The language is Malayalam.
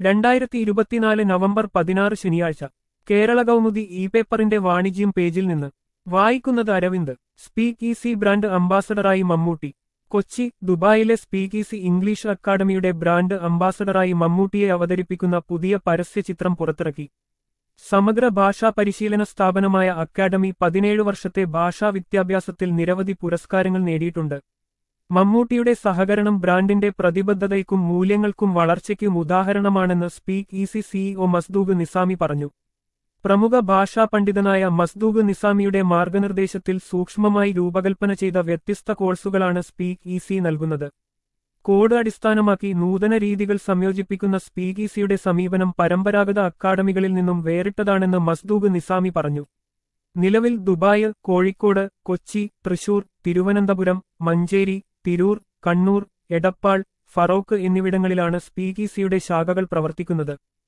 രണ്ടായിരത്തി ഇരുപത്തിനാല് നവംബർ പതിനാറ് ശനിയാഴ്ച കേരള കൗമുദി ഇ പേപ്പറിന്റെ വാണിജ്യം പേജിൽ നിന്ന് വായിക്കുന്നത് അരവിന്ദ് സ്പീക്ക് ഈസി ബ്രാൻഡ് അംബാസഡറായി മമ്മൂട്ടി കൊച്ചി ദുബായിലെ സ്പീക്ക് ഈസി ഇംഗ്ലീഷ് അക്കാദമിയുടെ ബ്രാൻഡ് അംബാസഡറായി മമ്മൂട്ടിയെ അവതരിപ്പിക്കുന്ന പുതിയ പരസ്യചിത്രം പുറത്തിറക്കി സമഗ്ര ഭാഷാ പരിശീലന സ്ഥാപനമായ അക്കാദമി പതിനേഴ് വർഷത്തെ ഭാഷാ വിദ്യാഭ്യാസത്തിൽ നിരവധി പുരസ്കാരങ്ങൾ നേടിയിട്ടുണ്ട് മമ്മൂട്ടിയുടെ സഹകരണം ബ്രാൻഡിന്റെ പ്രതിബദ്ധതയ്ക്കും മൂല്യങ്ങൾക്കും വളർച്ചയ്ക്കും ഉദാഹരണമാണെന്ന് speak easy CEO Masdoog Nizami പറഞ്ഞു പ്രമുഖ ഭാഷാ പണ്ഡിതനായ മസ്ദൂഗ് നിസാമിയുടെ മാർഗനിർദ്ദേശത്തിൽ സൂക്ഷ്മമായി രൂപകൽപ്പന ചെയ്ത വ്യത്യസ്ത കോഴ്സുകളാണ് സ്പീക്ക് ഈസി നൽകുന്നത് കോഡ് അടിസ്ഥാനമാക്കി നൂതന രീതികൾ സംയോജിപ്പിക്കുന്ന സ്പീക്ക് ഈസിയുടെ സമീപനം പരമ്പരാഗത അക്കാദമികളിൽ നിന്നും വേറിട്ടതാണെന്ന് മസ്ദൂഗ് നിസാമി പറഞ്ഞു നിലവിൽ ദുബായ് കോഴിക്കോട് കൊച്ചി തൃശൂർ തിരുവനന്തപുരം മഞ്ചേരി തിരൂർ കണ്ണൂർ എടപ്പാൾ ഫറോക്ക് എന്നിവിടങ്ങളിലാണ് സ്പീക്ക് ഈസിയുടെ ശാഖകൾ പ്രവർത്തിക്കുന്നത്